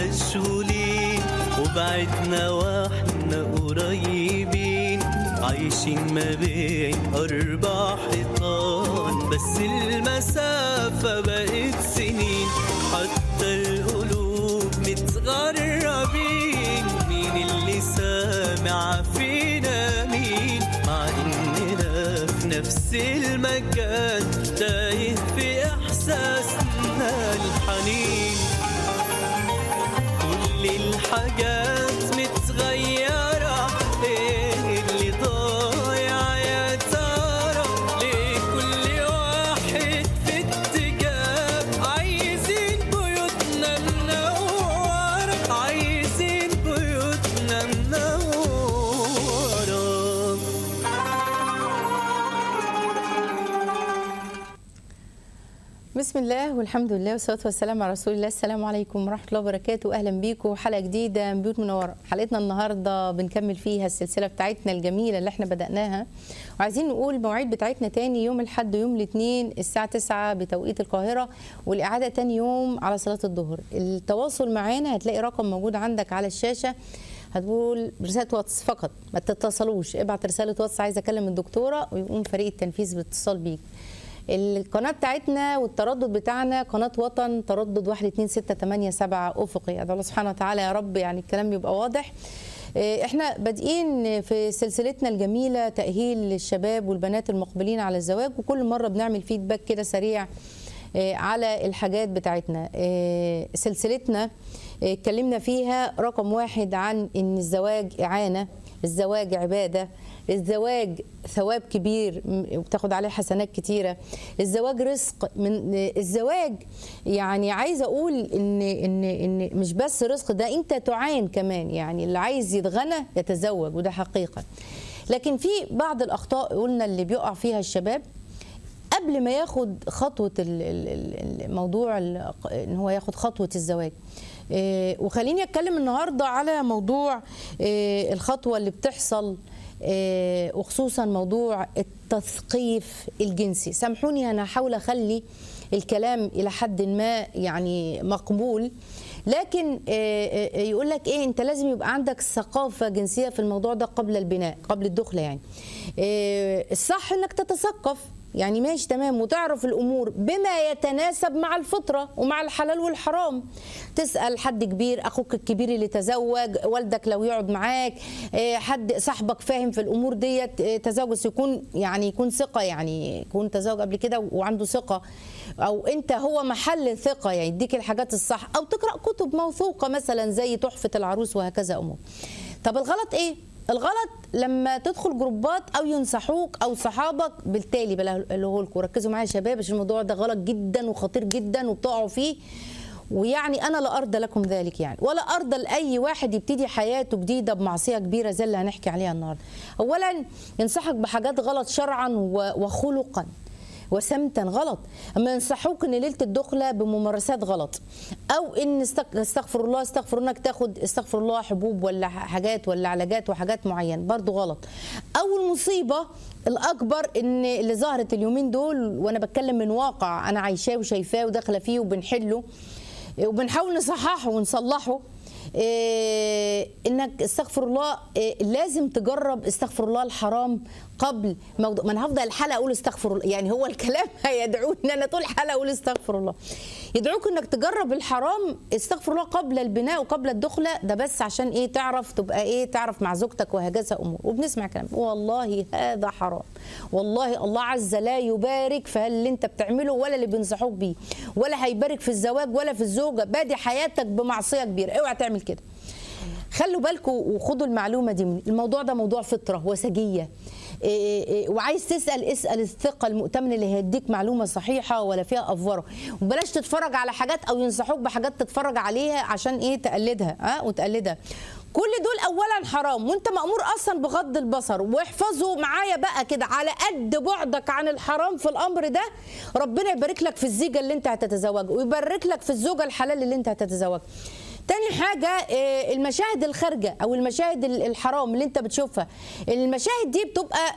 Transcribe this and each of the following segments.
مشغولين وبعدنا واحنا قريبين عايشين ما بين أربع حيطان بس المسافة بقت سنين حتى القلوب متغربين مين اللي سامع فينا مين مع إننا في نفس المكان تايه في إحساسنا الحنين كل الحاجات متغيرة ايه اللي ضايع يا ترى ليه كل واحد في اتجاه عايزين بيوتنا منورة عايزين بيوتنا منورة بسم الله والحمد لله والصلاه والسلام على رسول الله السلام عليكم ورحمه الله وبركاته اهلا بيكم حلقه جديده من بيوت منوره حلقتنا النهارده بنكمل فيها السلسله بتاعتنا الجميله اللي احنا بداناها وعايزين نقول المواعيد بتاعتنا تاني يوم الاحد ويوم الاثنين الساعه 9 بتوقيت القاهره والاعاده تاني يوم على صلاه الظهر التواصل معانا هتلاقي رقم موجود عندك على الشاشه هتقول رساله واتس فقط ما تتصلوش ابعت رساله واتس عايزه اكلم الدكتوره ويقوم فريق التنفيذ بالاتصال بيك القناه بتاعتنا والتردد بتاعنا قناه وطن تردد 1 2 6 8 7 افقي ادعو الله سبحانه وتعالى يا رب يعني الكلام يبقى واضح إيه، احنا بادئين في سلسلتنا الجميله تاهيل الشباب والبنات المقبلين على الزواج وكل مره بنعمل فيدباك كده سريع إيه، على الحاجات بتاعتنا إيه، سلسلتنا إيه، اتكلمنا فيها رقم واحد عن ان الزواج اعانه الزواج عباده الزواج ثواب كبير م- وبتاخد عليه حسنات كتيره الزواج رزق من الزواج يعني عايزه اقول ان ان ان مش بس رزق ده انت تعان كمان يعني اللي عايز يتغنى يتزوج وده حقيقه لكن في بعض الاخطاء قلنا اللي بيقع فيها الشباب قبل ما ياخد خطوه ال- ال- ال- الموضوع ال- ان هو ياخد خطوه الزواج إيه، وخليني اتكلم النهارده على موضوع إيه، الخطوه اللي بتحصل إيه، وخصوصا موضوع التثقيف الجنسي سامحوني انا هحاول اخلي الكلام الى حد ما يعني مقبول لكن يقول لك ايه انت لازم يبقى عندك ثقافه جنسيه في الموضوع ده قبل البناء قبل الدخله يعني إيه، الصح انك تتثقف يعني ماشي تمام وتعرف الامور بما يتناسب مع الفطره ومع الحلال والحرام تسال حد كبير اخوك الكبير اللي تزوج والدك لو يقعد معاك إيه، حد صاحبك فاهم في الامور ديت إيه، تزوج بس يكون يعني يكون ثقه يعني يكون تزوج قبل كده وعنده ثقه او انت هو محل ثقه يعني يديك الحاجات الصح او تقرا كتب موثوقه مثلا زي تحفه العروس وهكذا امور طب الغلط ايه الغلط لما تدخل جروبات او ينصحوك او صحابك بالتالي بلا اللي هو لكم ركزوا معايا يا شباب عشان الموضوع ده غلط جدا وخطير جدا وبتقعوا فيه ويعني انا لا ارضى لكم ذلك يعني ولا ارضى لاي واحد يبتدي حياته جديده بمعصيه كبيره زي اللي هنحكي عليها النهارده اولا ينصحك بحاجات غلط شرعا و- وخلقا وسمتا غلط اما ينصحوك ان ليله الدخله بممارسات غلط او ان استك- استغفر الله استغفر انك تاخد استغفر الله حبوب ولا ح- حاجات ولا علاجات وحاجات معينه برضو غلط او المصيبه الاكبر ان اللي ظهرت اليومين دول وانا بتكلم من واقع انا عايشاه وشايفاه وداخله فيه وبنحله وبنحاول نصححه ونصلحه إيه انك استغفر الله إيه لازم تجرب استغفر الله الحرام قبل موضوع ما انا هفضل الحلقه اقول استغفر الله يعني هو الكلام هيدعوني ان انا طول الحلقه اقول استغفر الله يدعوك انك تجرب الحرام استغفر الله قبل البناء وقبل الدخله ده بس عشان ايه تعرف تبقى ايه تعرف مع زوجتك وهكذا امور وبنسمع كلام والله هذا حرام والله الله عز لا يبارك في اللي انت بتعمله ولا اللي بينصحوك بيه ولا هيبارك في الزواج ولا في الزوجه بادي حياتك بمعصيه كبيره اوعى تعمل كده خلوا بالكم وخدوا المعلومه دي من الموضوع ده موضوع فطره وسجيه إيه إيه وعايز تسال اسال الثقه المؤتمن اللي هيديك معلومه صحيحه ولا فيها افوره وبلاش تتفرج على حاجات او ينصحوك بحاجات تتفرج عليها عشان ايه تقلدها ها وتقلدها كل دول اولا حرام وانت مامور اصلا بغض البصر واحفظوا معايا بقى كده على قد بعدك عن الحرام في الامر ده ربنا يبارك لك في الزيجه اللي انت هتتزوجها ويبارك لك في الزوجه الحلال اللي انت هتتزوجها تاني حاجة آه، المشاهد الخارجة أو المشاهد ال- الحرام اللي أنت بتشوفها المشاهد دي بتبقى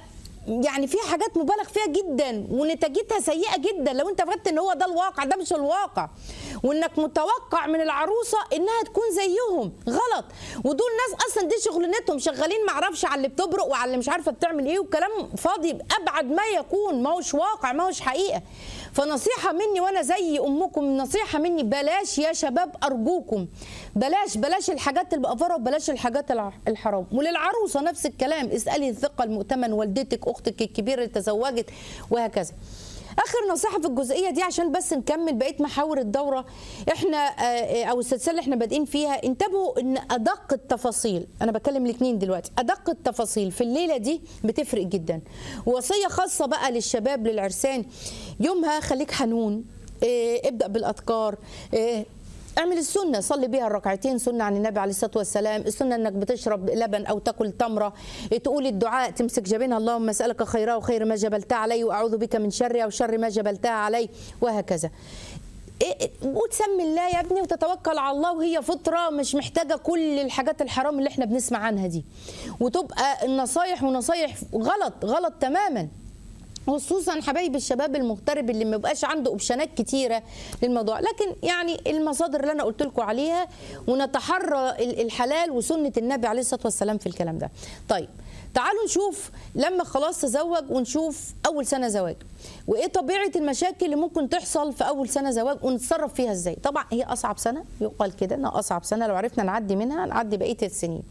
يعني فيها حاجات مبالغ فيها جدا ونتيجتها سيئه جدا لو انت فكرت ان هو ده الواقع ده مش الواقع وانك متوقع من العروسه انها تكون زيهم غلط ودول ناس اصلا دي شغلانتهم شغالين معرفش على اللي بتبرق وعلى اللي مش عارفه بتعمل ايه وكلام فاضي ابعد ما يكون ما هوش واقع ما هوش حقيقه فنصيحه مني وانا زي امكم نصيحه مني بلاش يا شباب ارجوكم بلاش بلاش الحاجات البقفره وبلاش الحاجات الع- الحرام وللعروسه نفس الكلام اسالي الثقه المؤتمن والدتك اختك الكبيره اللي تزوجت وهكذا اخر نصيحه في الجزئيه دي عشان بس نكمل بقيه محاور الدوره احنا آه، آه، او السلسله اللي احنا بادئين فيها انتبهوا ان ادق التفاصيل انا بكلم الاثنين دلوقتي ادق التفاصيل في الليله دي بتفرق جدا وصيه خاصه بقى للشباب للعرسان يومها خليك حنون آه، ابدا بالاذكار آه، اعمل السنه صلي بيها الركعتين سنه عن النبي عليه الصلاه والسلام السنه انك بتشرب لبن او تاكل تمره تقول الدعاء تمسك جبينها اللهم اسالك خيرها وخير ما جبلتها علي واعوذ بك من شرها وشر ما جبلتها علي وهكذا إيه- إيه- وتسمي الله يا ابني وتتوكل على الله وهي فطره مش محتاجه كل الحاجات الحرام اللي احنا بنسمع عنها دي وتبقى النصايح ونصايح غلط غلط تماما خصوصا حبايب الشباب المغترب اللي ما بيبقاش عنده اوبشنات كتيره للموضوع لكن يعني المصادر اللي انا قلت لكم عليها ونتحرى ال- الحلال وسنه النبي عليه الصلاه والسلام في الكلام ده طيب تعالوا نشوف لما خلاص تزوج ونشوف اول سنه زواج وايه طبيعه المشاكل اللي ممكن تحصل في اول سنه زواج ونتصرف فيها ازاي طبعا هي اصعب سنه يقال كده انها اصعب سنه لو عرفنا نعدي منها نعدي بقيه السنين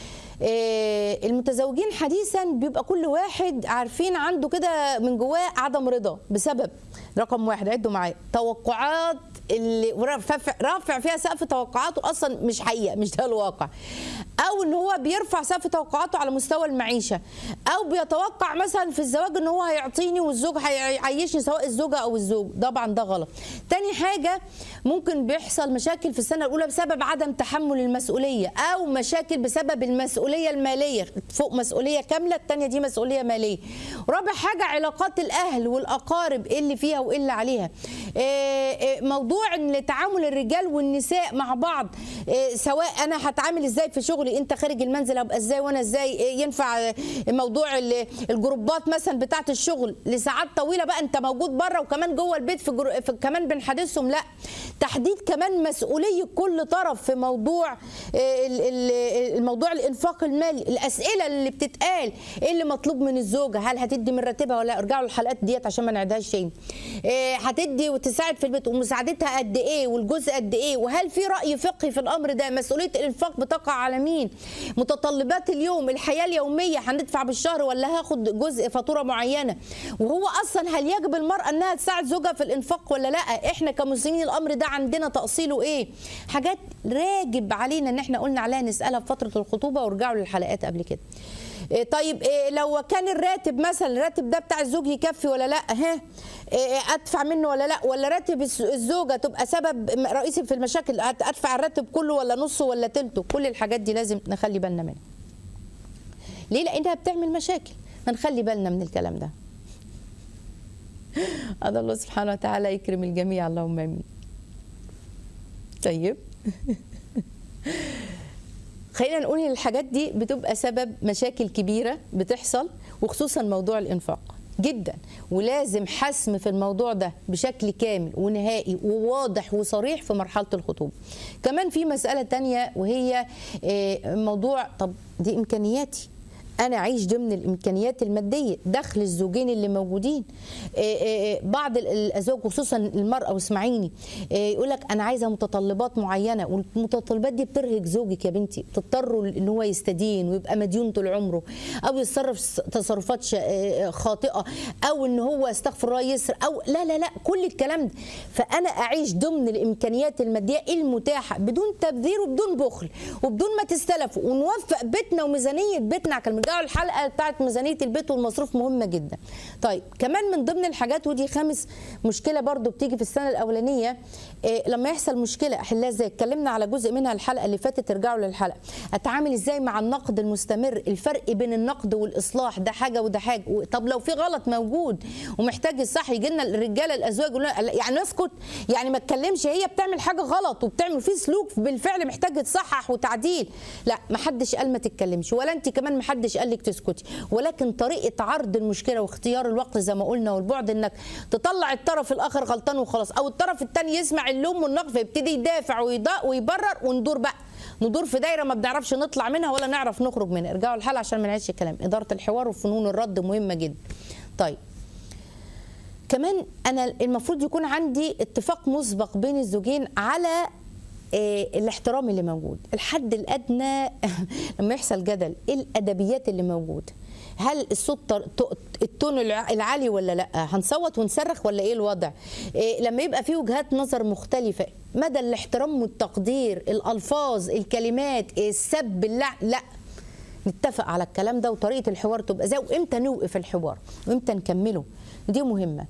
آه، المتزوجين حديثا بيبقى كل واحد عارفين عنده كده من جواه عدم رضا بسبب رقم واحد عدوا معايا توقعات اللي رافع رافع فيها سقف توقعاته اصلا مش حقيقه مش ده الواقع او ان هو بيرفع سقف توقعاته على مستوى المعيشه او بيتوقع مثلا في الزواج ان هو هيعطيني والزوج هيعيشني سواء الزوجه او الزوج طبعا ده غلط تاني حاجه ممكن بيحصل مشاكل في السنه الاولى بسبب عدم تحمل المسؤوليه او مشاكل بسبب المسؤوليه الماليه فوق مسؤوليه كامله التانيه دي مسؤوليه ماليه رابع حاجه علاقات الاهل والاقارب ايه اللي فيها وايه اللي عليها إيه إيه موضوع ان تعامل الرجال والنساء مع بعض إيه سواء انا هتعامل ازاي في شغلي انت خارج المنزل ابقى ازاي وانا ازاي إيه ينفع موضوع ال- الجروبات مثلا بتاعه الشغل لساعات طويله بقى انت موجود بره وكمان جوه البيت في, جرو... في كمان بنحدثهم لا تحديد كمان مسؤوليه كل طرف في موضوع إيه ال- ال- الموضوع الانفاق المالي الاسئله اللي بتتقال ايه اللي مطلوب من الزوجه هل هتدي من راتبها ولا لا؟ ارجعوا الحلقات ديت عشان ما نعيدهاش تاني إيه هتدي وتساعد في البيت ومساعدتها قد ايه والجزء قد ايه وهل في راي فقهي في الامر ده مسؤوليه الانفاق بتقع على مين متطلبات اليوم الحياه اليوميه هندفع بالشهر ولا هاخد جزء فاتوره معينه وهو اصلا هل يجب المراه انها تساعد زوجها في الانفاق ولا لا احنا كمسلمين الامر ده عندنا تاصيله ايه حاجات راجب علينا ان احنا قلنا عليها نسالها في فتره الخطوبه وارجعوا للحلقات قبل كده إيه طيب إيه لو كان الراتب مثلا الراتب ده بتاع الزوج يكفي ولا لا ها إيه ادفع منه ولا لا ولا راتب الز- الزوجه تبقى سبب رئيسي في المشاكل أد- ادفع الراتب كله ولا نصه ولا تلته كل الحاجات دي لازم نخلي بالنا منها ليه لانها بتعمل مشاكل فنخلي بالنا من الكلام ده هذا الله سبحانه وتعالى يكرم الجميع اللهم امين طيب خلينا نقول ان الحاجات دي بتبقى سبب مشاكل كبيره بتحصل وخصوصا موضوع الانفاق جدا ولازم حسم في الموضوع ده بشكل كامل ونهائي وواضح وصريح في مرحله الخطوبه كمان في مساله تانية وهي آه، موضوع طب دي امكانياتي انا اعيش ضمن الامكانيات الماديه دخل الزوجين اللي موجودين إيه إيه بعض ال- الازواج خصوصا المراه واسمعيني إيه يقول لك انا عايزه متطلبات معينه والمتطلبات دي بترهق زوجك يا بنتي بتضطروا ان هو يستدين ويبقى مديون طول عمره او يتصرف س- تصرفات ش- إيه خاطئه او ان هو استغفر الله يسر او لا لا لا كل الكلام ده فانا اعيش ضمن الامكانيات الماديه المتاحه بدون تبذير وبدون بخل وبدون ما تستلفوا ونوفق بيتنا وميزانيه بيتنا كان بنرجعوا الحلقه بتاعت ميزانيه البيت والمصروف مهمه جدا طيب كمان من ضمن الحاجات ودي خامس مشكله برضو بتيجي في السنه الاولانيه إيه لما يحصل مشكله احلها ازاي اتكلمنا على جزء منها الحلقه اللي فاتت ارجعوا للحلقه اتعامل ازاي مع النقد المستمر الفرق بين النقد والاصلاح ده حاجه وده حاجه و- طب لو في غلط موجود ومحتاج الصح يجي لنا الرجاله الازواج يقولوا لنا- يعني نسكت يعني ما اتكلمش هي بتعمل حاجه غلط وبتعمل في سلوك بالفعل محتاج يتصحح وتعديل لا ما حدش قال ما تتكلمش ولا انت كمان ما حدش قال لك تسكتي ولكن طريقه عرض المشكله واختيار الوقت زي ما قلنا والبعد انك تطلع الطرف الاخر غلطان وخلاص او الطرف الثاني يسمع اللوم والنقد فيبتدي يدافع ويضاء ويبرر وندور بقى ندور في دايره ما بنعرفش نطلع منها ولا نعرف نخرج منها ارجعوا الحلقه عشان ما نعيش الكلام اداره الحوار وفنون الرد مهمه جدا طيب كمان انا المفروض يكون عندي اتفاق مسبق بين الزوجين على آه، الاحترام اللي موجود الحد الادنى لما يحصل جدل ايه الادبيات اللي موجوده هل الصوت طر- ط- التون الع- العالي ولا لا هنصوت ونصرخ ولا ايه الوضع إيه لما يبقى في وجهات نظر مختلفه مدى الاحترام والتقدير الالفاظ الكلمات السب اللعن لا نتفق على الكلام ده وطريقه الحوار تبقى ازاي وامتى نوقف الحوار وامتى نكمله دي مهمه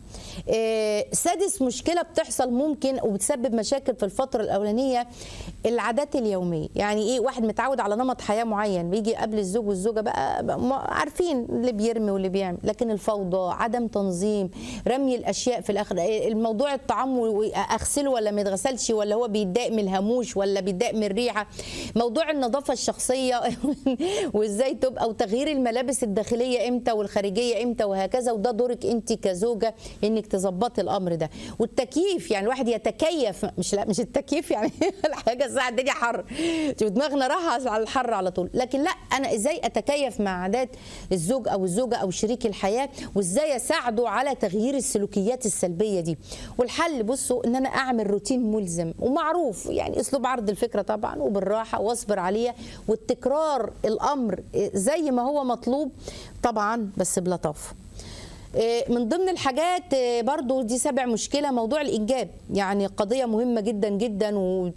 آه، سادس مشكله بتحصل ممكن وبتسبب مشاكل في الفتره الاولانيه العادات اليوميه يعني ايه واحد متعود على نمط حياه معين بيجي قبل الزوج والزوجه بقى بقى م- عارفين اللي بيرمي واللي بيعمل لكن الفوضى عدم تنظيم رمي الاشياء في الاخر آه، الموضوع الطعام و- اغسله ولا ما يتغسلش ولا هو بيتضايق من الهاموش ولا بيتضايق من الريحه موضوع النظافه الشخصيه وازاي تبقى وتغيير الملابس الداخليه امتى والخارجيه امتى وهكذا وده دورك انت كزوجه انك تظبطي الامر ده والتكييف يعني الواحد يتكيف مش لا مش التكييف يعني الحاجه ساعه الدنيا حر شوف دماغنا راحه على الحر على طول لكن لا انا ازاي اتكيف مع عادات الزوج او الزوجه او شريك الحياه وازاي اساعده على تغيير السلوكيات السلبيه دي والحل بصوا ان انا اعمل روتين ملزم ومعروف يعني اسلوب عرض الفكره طبعا وبالراحه واصبر عليها والتكرار الامر زي ما هو مطلوب طبعا بس بلطافه إيه، من ضمن الحاجات إيه، برضو دي سبع مشكلة موضوع الإنجاب يعني قضية مهمة جدا جدا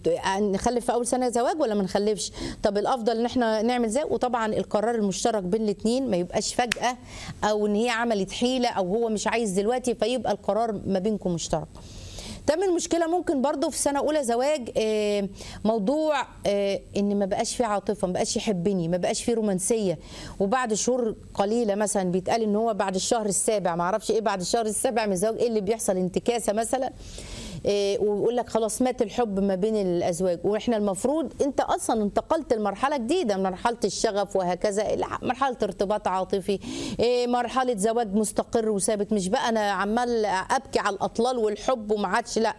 ونخلف في أول سنة زواج ولا ما نخلفش طب الأفضل إن احنا نعمل زي وطبعا القرار المشترك بين الاتنين ما يبقاش فجأة أو إن هي عملت حيلة أو هو مش عايز دلوقتي فيبقى القرار ما بينكم مشترك تامن مشكله ممكن برضو في سنه اولى زواج آه، موضوع آه، ان ما بقاش في عاطفه ما بقاش يحبني ما بقاش في رومانسيه وبعد شهور قليله مثلا بيتقال ان هو بعد الشهر السابع ما اعرفش ايه بعد الشهر السابع من الزواج ايه اللي بيحصل انتكاسه مثلا إيه، ويقول لك خلاص مات الحب ما بين الازواج واحنا المفروض انت اصلا انتقلت لمرحله جديده مرحله الشغف وهكذا إلى مرحله ارتباط عاطفي إيه، مرحله زواج مستقر وثابت مش بقى انا عمال ابكي على الاطلال والحب وما عادش لا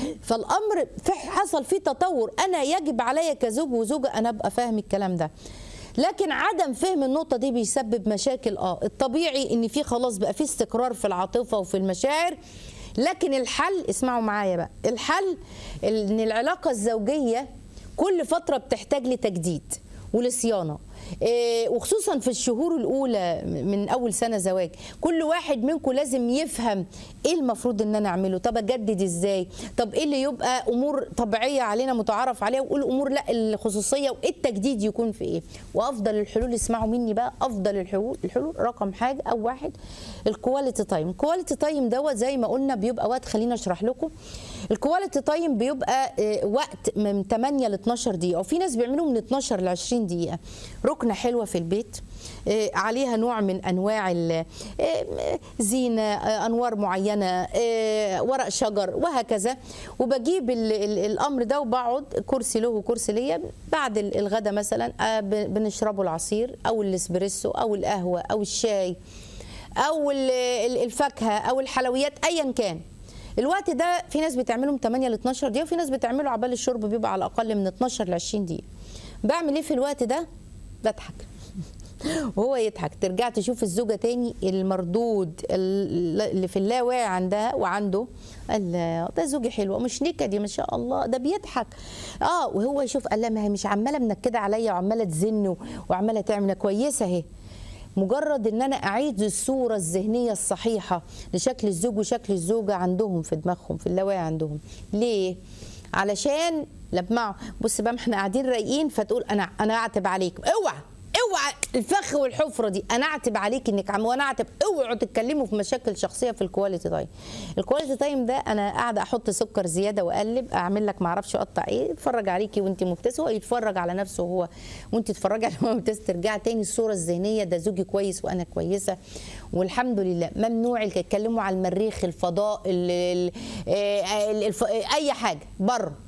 فالامر في حصل فيه تطور انا يجب عليا كزوج وزوجه انا ابقى فاهم الكلام ده لكن عدم فهم النقطة دي بيسبب مشاكل اه الطبيعي ان في خلاص بقى في استقرار في العاطفة وفي المشاعر لكن الحل اسمعوا معايا بقى الحل ان العلاقة الزوجية كل فترة بتحتاج لتجديد ولصيانة إيه، وخصوصا في الشهور الاولى من اول سنه زواج كل واحد منكم لازم يفهم ايه المفروض ان انا اعمله طب اجدد ازاي طب ايه اللي يبقى امور طبيعيه علينا متعارف عليها وايه الامور لا الخصوصيه وايه التجديد يكون في ايه وافضل الحلول اسمعوا مني بقى افضل الحلول الحلول رقم حاجه او واحد الكواليتي تايم الكواليتي تايم دوت زي ما قلنا بيبقى وقت خلينا اشرح لكم الكواليتي تايم بيبقى آه، وقت من 8 ل 12 دقيقه وفي ناس بيعملوا من 12 ل 20 دقيقه ركنه حلوه في البيت آه، عليها نوع من انواع ال- آه، زينه آه، انوار معينه آه، ورق شجر وهكذا وبجيب ال- ال- الامر ده وبقعد كرسي له وكرسي ليا بعد ال- الغدا مثلا آه، ب- بنشربه العصير او الاسبريسو او القهوه او الشاي او ال- ال- الفاكهه او الحلويات ايا كان الوقت ده في ناس بتعمله من 8 ل 12 دقيقه وفي ناس بتعمله عبال الشرب بيبقى على الاقل من 12 ل 20 دقيقه بعمل ايه في الوقت ده بضحك وهو يضحك ترجع تشوف الزوجه تاني المردود ال- اللي في اللاواعي عندها وعنده الله ده زوجي حلوه مش نكدي ما شاء الله ده بيضحك اه وهو يشوف الله ما هي مش عماله منكده عليا وعماله تزن وعماله تعمل كويسه اهي مجرد ان انا اعيد الصوره الذهنيه الصحيحه لشكل الزوج وشكل الزوجه عندهم في دماغهم في اللاواعي عندهم ليه علشان لما بص بقى ما احنا قاعدين رايقين فتقول انا انا اعتب عليك اوعى اوعى الفخ والحفره دي انا اعتب عليك انك عم وانا اعتب اوعوا تتكلموا في مشاكل شخصيه في الكواليتي تايم الكواليتي تايم ده انا قاعده احط سكر زياده واقلب اعمل لك ما اعرفش اقطع ايه اتفرج عليكي وانت مبتسمه هو يتفرج على نفسه هو وانت تتفرجي على هو مبتسم ترجع تاني الصوره الذهنيه ده زوجي كويس وانا كويسه والحمد لله ممنوع يتكلموا على المريخ الفضاء ال ال ال الف اي حاجه بره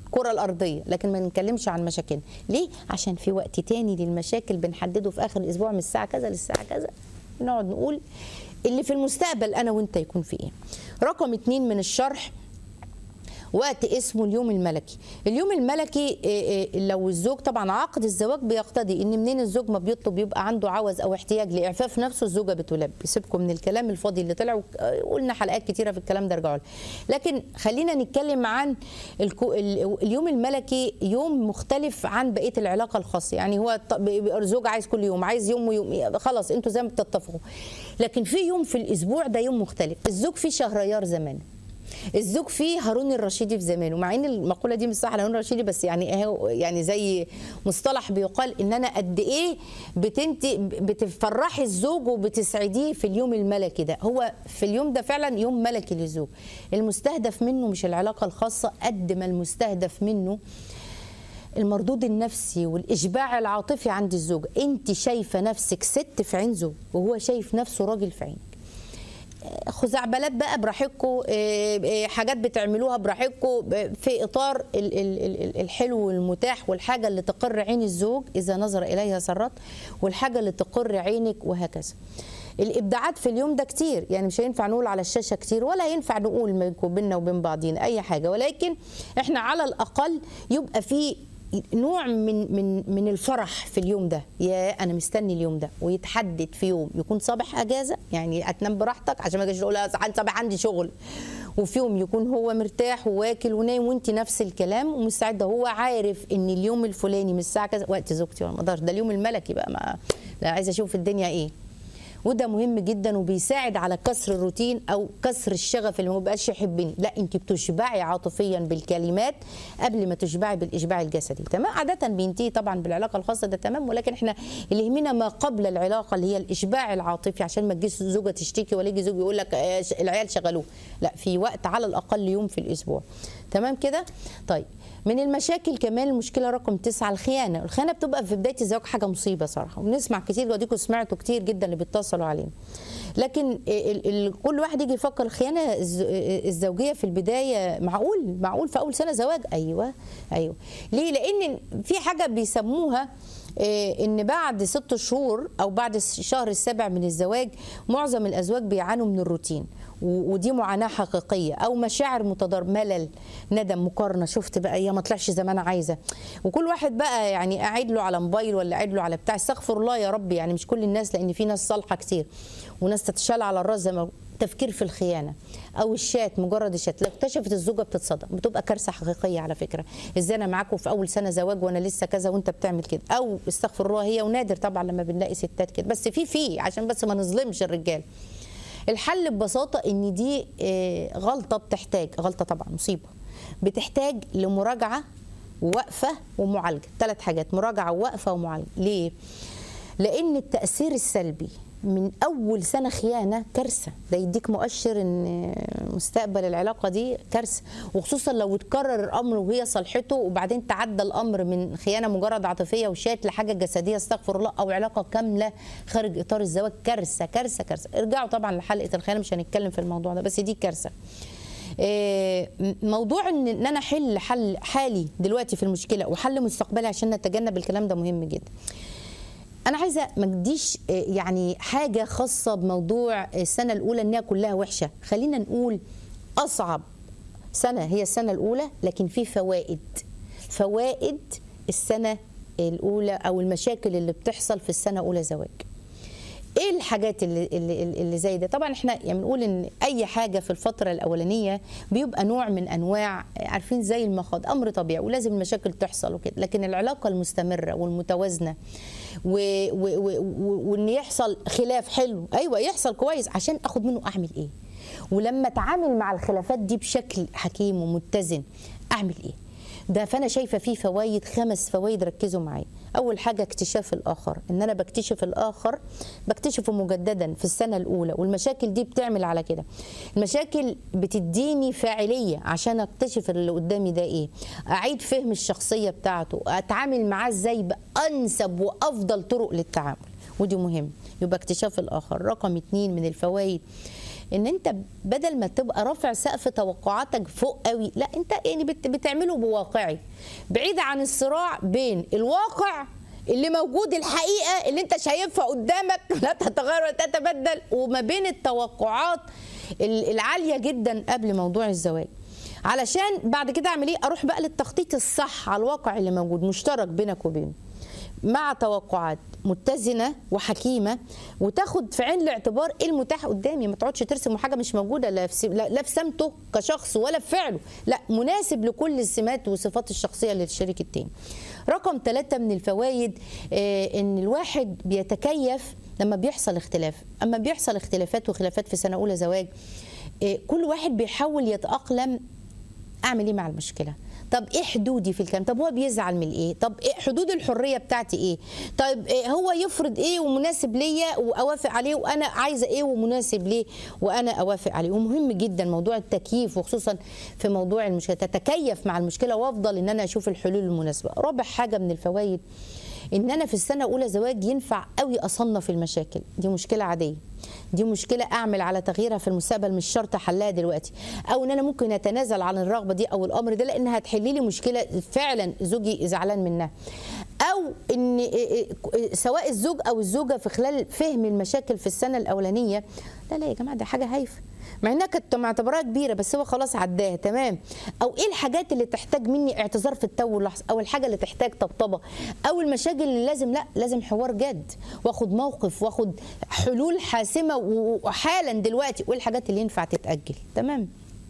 الكره الارضيه لكن ما نتكلمش عن مشاكلنا ليه عشان في وقت تاني للمشاكل بنحدده في اخر الاسبوع من الساعه كذا للساعه كذا نقعد نقول اللي في المستقبل انا وانت يكون في ايه رقم اتنين من الشرح وقت اسمه اليوم الملكي اليوم الملكي إيه إيه لو الزوج طبعا عقد الزواج بيقتضي ان منين الزوج ما بيطلب يبقى عنده عوز او احتياج لاعفاف نفسه الزوجه بتلبي سيبكم من الكلام الفاضي اللي طلع وك- قلنا حلقات كتيره في الكلام ده ارجعوا له. لكن خلينا نتكلم عن الكو- ال- اليوم الملكي يوم مختلف عن بقيه العلاقه الخاصه يعني هو ط- بيبقى الزوج عايز كل يوم عايز يوم ويوم خلاص انتوا زي ما بتتفقوا لكن في يوم في الاسبوع ده يوم مختلف الزوج فيه شهريار زمان الزوج فيه هارون الرشيدي في زمانه مع ان المقوله دي مش صح على هارون الرشيدي بس يعني اهو يعني زي مصطلح بيقال ان انا قد ايه بتنتي بتفرحي الزوج وبتسعديه في اليوم الملكي ده هو في اليوم ده فعلا يوم ملكي للزوج المستهدف منه مش العلاقه الخاصه قد ما المستهدف منه المردود النفسي والاشباع العاطفي عند الزوج انت شايفه نفسك ست في عين زوج وهو شايف نفسه راجل في عينك خزعبلات بقى براحتكم حاجات بتعملوها براحتكم في اطار ال- ال- ال- الحلو والمتاح والحاجه اللي تقر عين الزوج اذا نظر اليها سرت والحاجه اللي تقر عينك وهكذا الابداعات في اليوم ده كتير يعني مش هينفع نقول على الشاشه كتير ولا ينفع نقول بينكم بيننا وبين بعضينا اي حاجه ولكن احنا على الاقل يبقى في نوع من من من الفرح في اليوم ده يا انا مستني اليوم ده ويتحدد في يوم يكون صباح اجازه يعني اتنام براحتك عشان ما اجيش اقول لا صباح عندي شغل وفي يوم يكون هو مرتاح وواكل ونايم وانت نفس الكلام ومستعده هو عارف ان اليوم الفلاني من الساعه كذا وقت زوجتي ولا ما اقدرش ده اليوم الملكي بقى ما لا عايزه اشوف الدنيا ايه وده مهم جدا وبيساعد على كسر الروتين او كسر الشغف اللي ما بقاش يحبني لا انت بتشبعي عاطفيا بالكلمات قبل ما تشبعي بالاشباع الجسدي تمام عاده بينتهي طبعا بالعلاقه الخاصه ده تمام ولكن احنا اللي يهمنا ما قبل العلاقه اللي هي الاشباع العاطفي عشان ما تجيش زوجه تشتكي ولا يجي زوج يقول لك آه، العيال شغلوه لا في وقت على الاقل يوم في الاسبوع تمام كده طيب من المشاكل كمان المشكله رقم تسعة الخيانه الخيانه بتبقى في بدايه الزواج حاجه مصيبه صراحه وبنسمع كتير وديكم سمعتوا كتير جدا اللي بيتصلوا علينا لكن ال ال كل واحد يجي يفكر الخيانه الز- الزوجيه في البدايه معقول معقول في اول سنه زواج ايوه ايوه ليه لان في حاجه بيسموها إيه، ان بعد ست شهور او بعد الشهر السابع من الزواج معظم الازواج بيعانوا من الروتين و- ودي معاناه حقيقيه او مشاعر متضاربه ملل ندم مقارنه شفت بقى يا ما طلعش زي ما انا عايزه وكل واحد بقى يعني قاعد له على موبايل ولا قاعد له على بتاع استغفر الله يا رب يعني مش كل الناس لان في ناس صالحه كتير وناس تتشال على الراس زي ما تفكير في الخيانه او الشات مجرد الشات لو اكتشفت الزوجه بتتصدم بتبقى كارثه حقيقيه على فكره ازاي انا معاكم في اول سنه زواج وانا لسه كذا وانت بتعمل كده او استغفر الله هي ونادر طبعا لما بنلاقي ستات كده بس في في عشان بس ما نظلمش الرجال الحل ببساطه ان دي آه، غلطه بتحتاج غلطه طبعا مصيبه بتحتاج لمراجعه ووقفه ومعالجه ثلاث حاجات مراجعه ووقفه ومعالجه ليه لان التاثير السلبي من اول سنه خيانه كارثه ده يديك مؤشر ان مستقبل العلاقه دي كارثه وخصوصا لو اتكرر الامر وهي صالحته وبعدين تعدى الامر من خيانه مجرد عاطفيه وشات لحاجه جسديه استغفر الله او علاقه كامله خارج اطار الزواج كارثه كارثه كارثه ارجعوا طبعا لحلقه الخيانه مش هنتكلم في الموضوع ده بس دي كارثه إيه، موضوع ان ان انا احل حل حالي دلوقتي في المشكله وحل مستقبلي عشان نتجنب الكلام ده مهم جدا انا عايزه ما اديش يعني حاجه خاصه بموضوع السنه الاولى انها كلها وحشه خلينا نقول اصعب سنه هي السنه الاولى لكن في فوائد فوائد السنه الاولى او المشاكل اللي بتحصل في السنه اولى زواج ايه الحاجات اللي اللي, اللي زي ده طبعا احنا يعني بنقول ان اي حاجه في الفتره الاولانيه بيبقى نوع من انواع عارفين زي المخاض امر طبيعي ولازم المشاكل تحصل وكده لكن العلاقه المستمره والمتوازنه و و و و وان يحصل خلاف حلو ايوه يحصل كويس عشان اخد منه اعمل ايه ولما اتعامل مع الخلافات دي بشكل حكيم ومتزن اعمل ايه ده فانا شايفه فيه فوائد خمس فوائد ركزوا معايا اول حاجه اكتشاف الاخر ان انا بكتشف الاخر بكتشفه مجددا في السنه الاولى والمشاكل دي بتعمل على كده المشاكل بتديني فاعليه عشان اكتشف اللي قدامي ده ايه اعيد فهم الشخصيه بتاعته اتعامل معاه ازاي بانسب وافضل طرق للتعامل ودي مهم يبقى اكتشاف الاخر رقم اتنين من الفوائد ان انت بدل ما تبقى رافع سقف توقعاتك فوق قوي لا انت يعني بت بتعمله بواقعي بعيد عن الصراع بين الواقع اللي موجود الحقيقه اللي انت شايفها قدامك لا تتغير ولا تتبدل وما بين التوقعات ال- العاليه جدا قبل موضوع الزواج علشان بعد كده اعمل ايه اروح بقى للتخطيط الصح على الواقع اللي موجود مشترك بينك وبينه مع توقعات متزنه وحكيمه وتاخد في عين الاعتبار ايه المتاح قدامي ما تقعدش ترسم حاجه مش موجوده لا في سم- لا لا في سمته كشخص ولا في فعله لا مناسب لكل السمات والصفات الشخصيه للشريك التاني رقم ثلاثة من الفوائد آه، ان الواحد بيتكيف لما بيحصل اختلاف اما بيحصل اختلافات وخلافات في سنه اولى زواج آه، كل واحد بيحاول يتاقلم اعمل ايه مع المشكله طب ايه حدودي في الكلام طب هو بيزعل من ايه طب إيه حدود الحريه بتاعتي ايه طيب إيه هو يفرض ايه ومناسب ليا واوافق عليه وانا عايزه ايه ومناسب ليه وانا اوافق عليه ومهم جدا موضوع التكييف وخصوصا في موضوع المشكله تتكيف مع المشكله وافضل ان انا اشوف الحلول المناسبه رابع حاجه من الفوائد ان انا في السنه اولى زواج ينفع قوي اصنف المشاكل دي مشكله عاديه دي مشكله اعمل على تغييرها في المستقبل مش شرط حلها دلوقتي او ان انا ممكن اتنازل عن الرغبه دي او الامر ده لانها هتحل لي مشكله فعلا زوجي زعلان منها او ان سواء الزوج او الزوجه في خلال فهم المشاكل في السنه الاولانيه لا لا يا جماعه ده حاجه هايفه مع انها كانت معتبراها كبيره بس هو خلاص عداها تمام او ايه الحاجات اللي تحتاج مني اعتذار في التو واللحظه او الحاجه اللي تحتاج طبطبه او المشاكل اللي لازم لا لازم حوار جد واخد موقف واخد حلول حاسمه وحالا دلوقتي وايه الحاجات اللي ينفع تتاجل تمام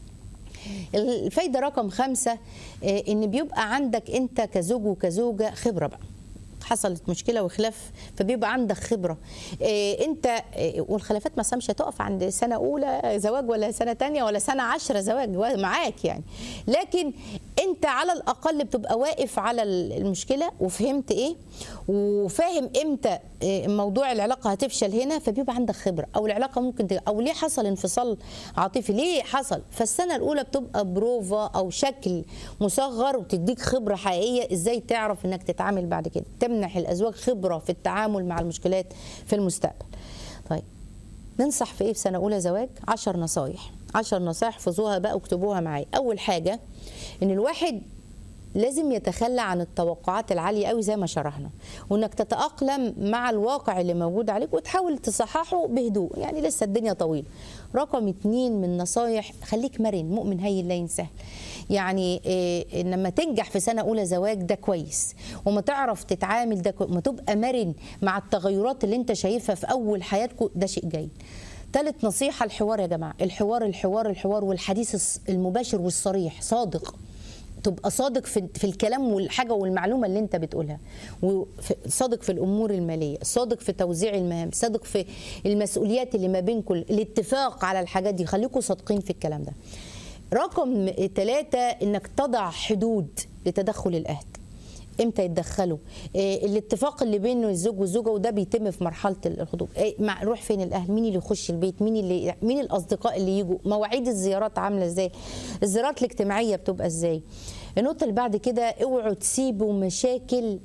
الفايده رقم خمسة آه، ان بيبقى عندك انت كزوج وكزوجه خبره بقى حصلت مشكله وخلاف فبيبقى عندك خبره إيه انت إيه والخلافات مثلا مش هتقف عند سنه اولى زواج ولا سنه تانية ولا سنه عشرة زواج معاك يعني لكن انت على الاقل بتبقى واقف على المشكله وفهمت ايه وفاهم امتى إيه موضوع العلاقه هتفشل هنا فبيبقى عندك خبره او العلاقه ممكن ت... او ليه حصل انفصال عاطفي ليه حصل فالسنه الاولى بتبقى بروفا او شكل مصغر وتديك خبره حقيقيه ازاي تعرف انك تتعامل بعد كده تمنح الازواج خبره في التعامل مع المشكلات في المستقبل طيب ننصح في ايه في سنه اولى زواج عشر نصايح عشر نصايح احفظوها بقى واكتبوها معايا اول حاجه ان الواحد لازم يتخلى عن التوقعات العاليه قوي زي ما شرحنا وانك تتاقلم مع الواقع اللي موجود عليك وتحاول تصححه بهدوء يعني لسه الدنيا طويله رقم اتنين من نصايح خليك مرن مؤمن هين لا ينساه يعني إيه لما تنجح في سنه اولى زواج ده كويس وما تعرف تتعامل ده كويس. ما تبقى مرن مع التغيرات اللي انت شايفها في اول حياتكم ده شيء جيد ثالث نصيحه الحوار يا جماعه الحوار الحوار الحوار والحديث المباشر والصريح صادق تبقى صادق في في الكلام والحاجه والمعلومه اللي انت بتقولها صادق في الامور الماليه صادق في توزيع المهام صادق في المسؤوليات اللي ما بينكم الاتفاق على الحاجات دي خليكم صادقين في الكلام ده رقم ثلاثة انك تضع حدود لتدخل الاهل امتى يتدخلوا إيه الاتفاق اللي بين الزوج والزوجه وده بيتم في مرحله الخطوبه إيه مع روح فين الاهل مين اللي يخش البيت مين اللي مين الاصدقاء اللي يجوا مواعيد الزيارات عامله ازاي الزيارات الاجتماعيه بتبقى ازاي النقطه اللي بعد كده اوعوا تسيبوا مشاكل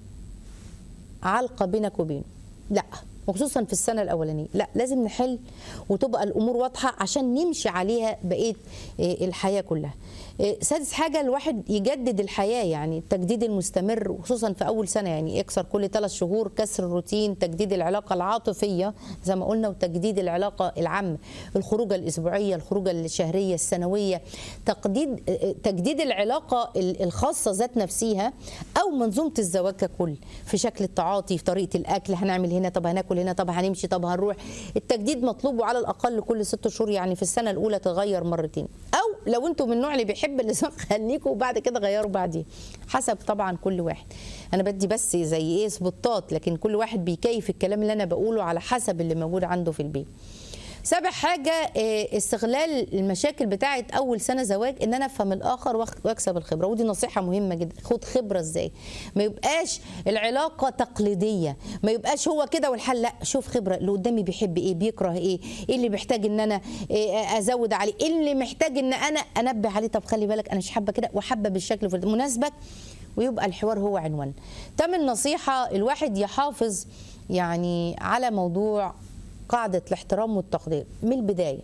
عالقه بينك وبينه لا وخصوصا في السنه الاولانيه لا لازم نحل وتبقى الامور واضحه عشان نمشي عليها بقيه الحياه كلها سادس حاجه الواحد يجدد الحياه يعني التجديد المستمر وخصوصا في اول سنه يعني يكسر كل ثلاث شهور كسر الروتين تجديد العلاقه العاطفيه زي ما قلنا وتجديد العلاقه العامه الخروجه الاسبوعيه الخروجه الشهريه السنويه تجديد تجديد العلاقه الخاصه ذات نفسها او منظومه الزواج ككل في شكل التعاطي في طريقه الاكل هنعمل هنا طب هناكل هنا طب هنمشي طب هنروح التجديد مطلوب وعلى الاقل كل ست شهور يعني في السنه الاولى تغير مرتين او لو انتم من النوع اللي بيحب اللسان خليكم وبعد كده غيروا بعديه حسب طبعا كل واحد انا بدي بس زي ايه سبوتات لكن كل واحد بيكيف الكلام اللي انا بقوله على حسب اللي موجود عنده في البيت سابع حاجة استغلال المشاكل بتاعة أول سنة زواج إن أنا أفهم الآخر وأكسب الخبرة ودي نصيحة مهمة جدا خد خبرة إزاي ما يبقاش العلاقة تقليدية ما يبقاش هو كده والحل لا شوف خبرة اللي قدامي بيحب إيه بيكره إيه إيه اللي محتاج إن أنا أزود عليه إيه اللي محتاج إن أنا أنبه عليه طب خلي بالك أنا مش حابة كده وحابة بالشكل في مناسبك ويبقى الحوار هو عنوان تمن نصيحة الواحد يحافظ يعني على موضوع قاعدة الاحترام والتقدير من البداية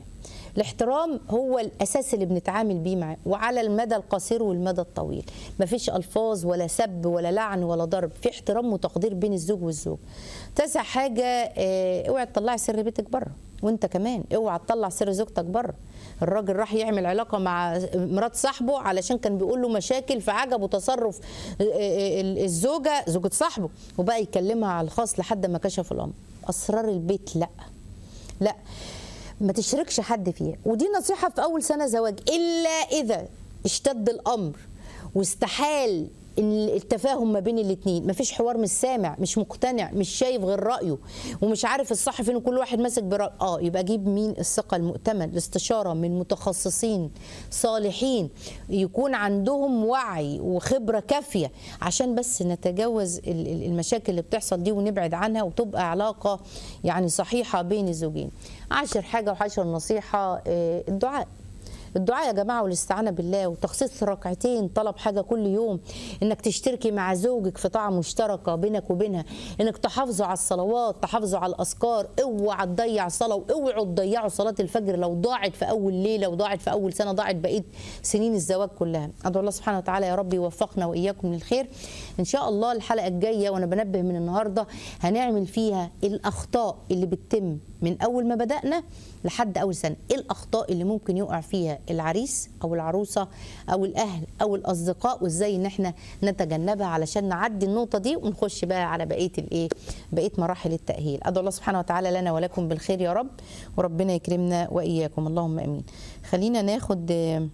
الاحترام هو الاساس اللي بنتعامل بيه معاه وعلى المدى القصير والمدى الطويل مفيش الفاظ ولا سب ولا لعن ولا ضرب في احترام وتقدير بين الزوج والزوج تسع حاجه اه اوعي تطلعي سر بيتك بره وانت كمان اوعى تطلع سر زوجتك بره الراجل راح يعمل علاقه مع مرات صاحبه علشان كان بيقول له مشاكل فعجبه تصرف الزوجه زوجة صاحبه وبقى يكلمها على الخاص لحد ما كشف الامر اسرار البيت لا لا ما تشركش حد فيها ودي نصيحه في اول سنه زواج الا اذا اشتد الامر واستحال التفاهم ما بين الاثنين مفيش حوار مش سامع مش مقتنع مش شايف غير رايه ومش عارف الصح فين كل واحد ماسك برايه اه يبقى جيب مين الثقه المؤتمن الاستشاره من متخصصين صالحين يكون عندهم وعي وخبره كافيه عشان بس نتجاوز المشاكل اللي بتحصل دي ونبعد عنها وتبقى علاقه يعني صحيحه بين الزوجين عشر حاجه وعشر نصيحه الدعاء الدعاء يا جماعه والاستعانه بالله وتخصيص ركعتين طلب حاجه كل يوم انك تشتركي مع زوجك في طاعه مشتركه بينك وبينها انك تحافظوا على الصلوات تحافظوا على الاذكار اوعى تضيع صلاه واوعوا تضيعوا صلاه الفجر لو ضاعت في اول ليله وضاعت في اول سنه ضاعت بقيه سنين الزواج كلها ادعو الله سبحانه وتعالى يا رب يوفقنا واياكم للخير ان شاء الله الحلقه الجايه وانا بنبه من النهارده هنعمل فيها الاخطاء اللي بتتم من اول ما بدانا لحد اول سنه ايه الاخطاء اللي ممكن يقع فيها العريس او العروسه او الاهل او الاصدقاء وازاي ان احنا نتجنبها علشان نعدي النقطه دي ونخش بقى على بقيه الايه بقيه مراحل التاهيل ادعو الله سبحانه وتعالى لنا ولكم بالخير يا رب وربنا يكرمنا واياكم اللهم امين خلينا ناخد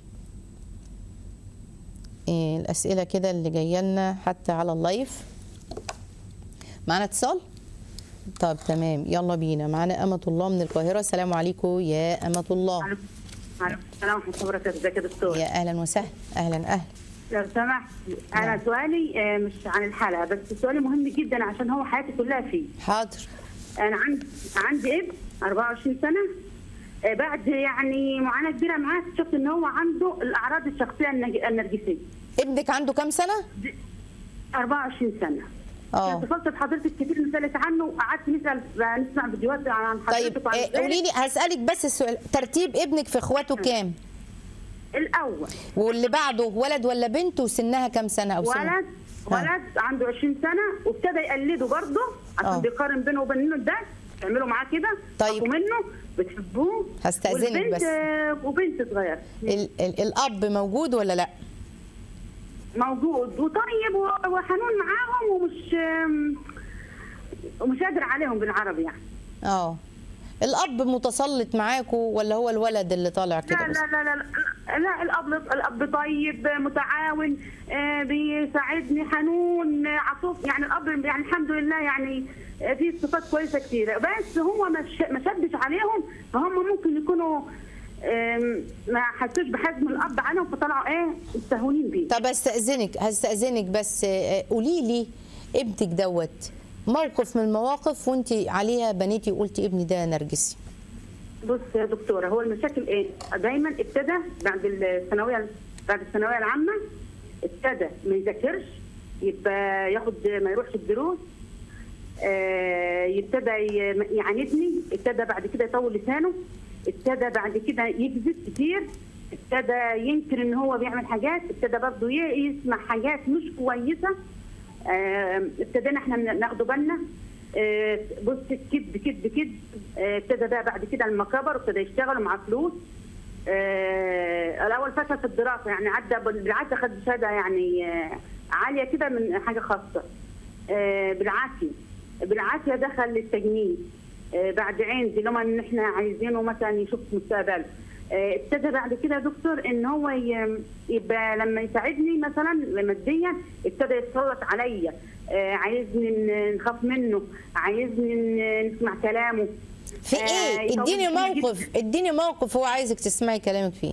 الاسئله كده اللي جايه لنا حتى على اللايف معانا اتصال طب تمام يلا بينا معانا أمة الله من القاهرة السلام عليكم يا أمة الله وعليكم السلام ورحمة الله وبركاته ازيك يا دكتور يا أهلا وسهلا أهلا أهلا لو سمحت أنا نعم. سؤالي آه، مش عن الحلقة بس سؤالي مهم جدا عشان هو حياتي كلها فيه حاضر أنا عندي عندي ابن 24 سنة آه، بعد يعني معاناة كبيرة معاه اكتشفت إن هو عنده الأعراض الشخصية النج- النرجسية ابنك عنده كام سنة؟ 24 سنة اه اتصلت بحضرتك كتير نسألت عنه وقعدت نسأل نسمع فيديوهات عن حضرتك طيب وعن آه، ذلك. قولي لي هسألك بس السؤال ترتيب ابنك في اخواته كام؟ الأول واللي بعده ولد ولا بنت وسنها كام سنة أو سنة؟ ولد ولد عنده 20 سنه وابتدى يقلده برضه عشان آه. بيقارن بينه وبين ده تعملوا معاه كده طيب. تخافوا منه بتحبوه هستأذنك والبنت، بس. آه، وبنت صغيره ال ال الأب موجود ولا لأ؟ موجود وطيب و- وحنون معاهم ومش آم، ومش قادر عليهم بالعربي يعني اه الأب متسلط معاكوا ولا هو الولد اللي طالع كده لا بس؟ لا لا لا لا, لا الاب الاب طيب متعاون آه، بيساعدني حنون آه، عطوف يعني الاب يعني الحمد لله يعني آه، فيه صفات كويسه كثيره بس هو ما ش- ما شدش عليهم فهم ممكن يكونوا آم، ما حسوش بحزم الاب عنهم فطلعوا ايه مستهونين بيه طب استاذنك هستاذنك بس آه، قولي لي ابنك دوت موقف من المواقف وانت عليها بنيتي وقلتي ابني ده نرجسي بص يا دكتوره هو المشاكل ايه؟ دايما ابتدى بعد الثانويه بعد الثانويه العامه ابتدى ما يذاكرش يبقى ياخد ما يروحش الدروس آه، يبتدى ي- يعاندني ابتدى بعد كده يطول لسانه ابتدى بعد كده يكذب كتير ابتدى ينكر ان هو بيعمل حاجات ابتدى برضه ي- يسمع حاجات مش كويسه آه، ابتدينا احنا من- ناخده بالنا آه، بص كذب كذب كذب آه، ابتدى بقى بعد كده لما كبر ابتدى يشتغل ومعاه فلوس آه، الاول فشل في الدراسه يعني عدى بالعكس خد شهاده يعني آه، عاليه كده من حاجه خاصه آه، بالعافيه بالعافيه دخل للتجنيد آه، بعد عين دي لما ان احنا عايزينه مثلا يشوف مستقبله آه، ابتدى بعد كده يا دكتور ان هو ي- يبقى لما يساعدني مثلا ماديا ابتدى يتسلط عليا آه، عايزني ن- نخاف منه عايزني ن- نسمع كلامه في آه، ايه يطول اديني كتير موقف اديني موقف هو عايزك تسمعي كلامك فيه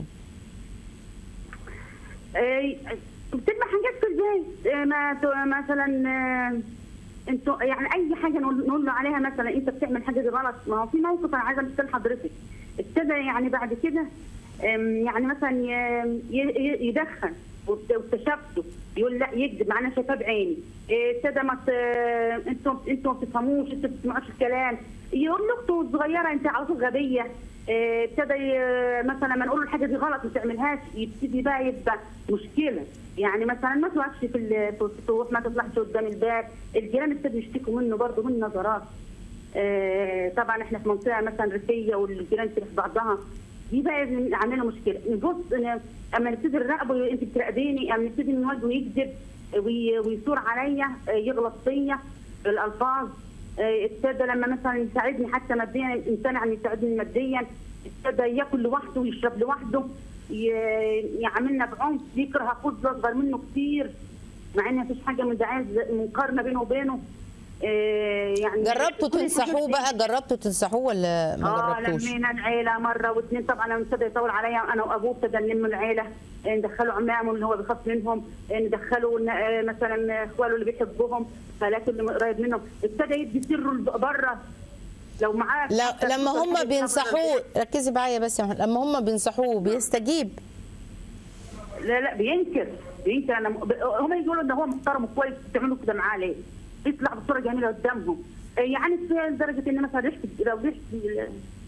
آه، بتبقى حاجات في البيت آه، ما ت- مثلا آه، انتوا يعني اي حاجه نقول نقول له عليها مثلا انت بتعمل حاجه دي غلط ما هو في موقف انا عايزه امثل حضرتك ابتدى يعني بعد كده آم، يعني مثلا ي- ي- ي- يدخن وابت- واكتشفته يقول لا يكذب مع انا شايفاه بعيني إيه، ابتدى ما ت- انتوا انتوا ما بتفهموش انتوا ما بتسمعوش الكلام يقول لاخته الصغيره انت على طول غبيه إيه، ابتدى ي- مثلا لما نقول له الحاجه دي غلط ما تعملهاش يبتدي بقى يبقى مشكله يعني مثلا ما تطلعش في ال- في السطوح ما تطلعش قدام الباب الجيران ابتدوا يشتكوا منه برضه من نظرات آه، طبعا احنا في منطقه مثلا ريفيه والجيران تلف بعضها دي بقى عامله مشكله نبص إن- اما نبتدي نراقبه انت بتراقبيني اما نبتدي نواجهه يكذب وي- ويثور عليا آه، يغلط فيا بالالفاظ آه، ابتدى لما مثلا يساعدني حتى ماديا امتنع ان يساعدني ماديا ابتدى ياكل لوحده ويشرب لوحده ي- يعاملنا بعنف يكره اخوه اصغر منه كتير مع ان مفيش حاجه من دعايه مقارنه بينه وبينه آه، يعني جربتوا كل تنصحوه الحاجات دي- بقى جربتوا تنصحوه ولا ما اه جربتوش لمينا العيله مره واثنين طبعا لما ابتدى يطول عليا انا وابوه ابتدى نلم العيله آه، ندخلوا عمامه اللي هو بيخاف منهم آه، ندخلوا ن- آه، مثلا اخواله اللي بيحبهم خالاته اللي قريب منهم ابتدى يدي سره بره لو معاه لا حتى لما حاجة هم اسمها بينصحوه ركزي معايا بس يا محمد لما هم بينصحوه بيستجيب لا لا بينكر بينكر انا ب- هم يقولوا ان هو محترم وكويس بتعملوا كده معاه ليه؟ بيطلع بصوره جميله قدامهم آه، يعني في لدرجه ان مثلا ريحه لو ريحه ال-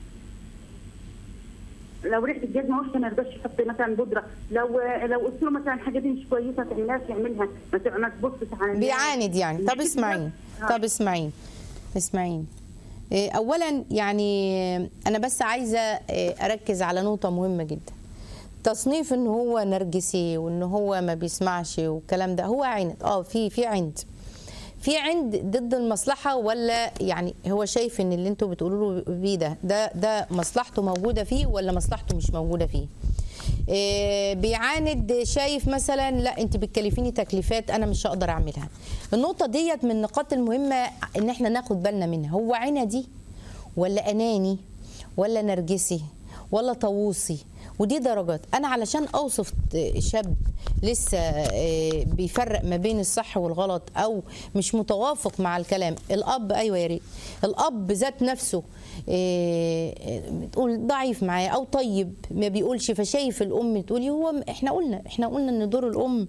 لو ريحه الجزمه وحشه ما يرضاش يحط مثلا بودره لو لو قلت له مثلا الحاجه دي مش كويسه ما تعملهاش يعملها ما تع- ما تبصش على الناس. بيعاند يعني طب مش اسمعيني آه. طب اسمعيني اسمعيني إيه، اولا يعني انا بس عايزه إيه، اركز على نقطه مهمه جدا تصنيف ان هو نرجسي وان هو ما بيسمعش والكلام ده هو عند اه في في عند في عند ضد المصلحه ولا يعني هو شايف ان اللي انتوا بتقولوا له بيه ده ده ده مصلحته موجوده فيه ولا مصلحته مش موجوده فيه إيه، بيعاند شايف مثلا لا انت بتكلفيني تكليفات انا مش هقدر اعملها النقطه ديت من النقاط المهمه ان احنا ناخد بالنا منها هو عندي ولا اناني ولا نرجسي ولا طاووسي ودي درجات انا علشان اوصف شاب لسه آه، بيفرق ما بين الصح والغلط او مش متوافق مع الكلام الاب ايوه يا ريت الاب ذات نفسه آه، آه، بتقول ضعيف معايا او طيب ما بيقولش فشايف الام تقولي هو احنا قلنا احنا قلنا ان دور الام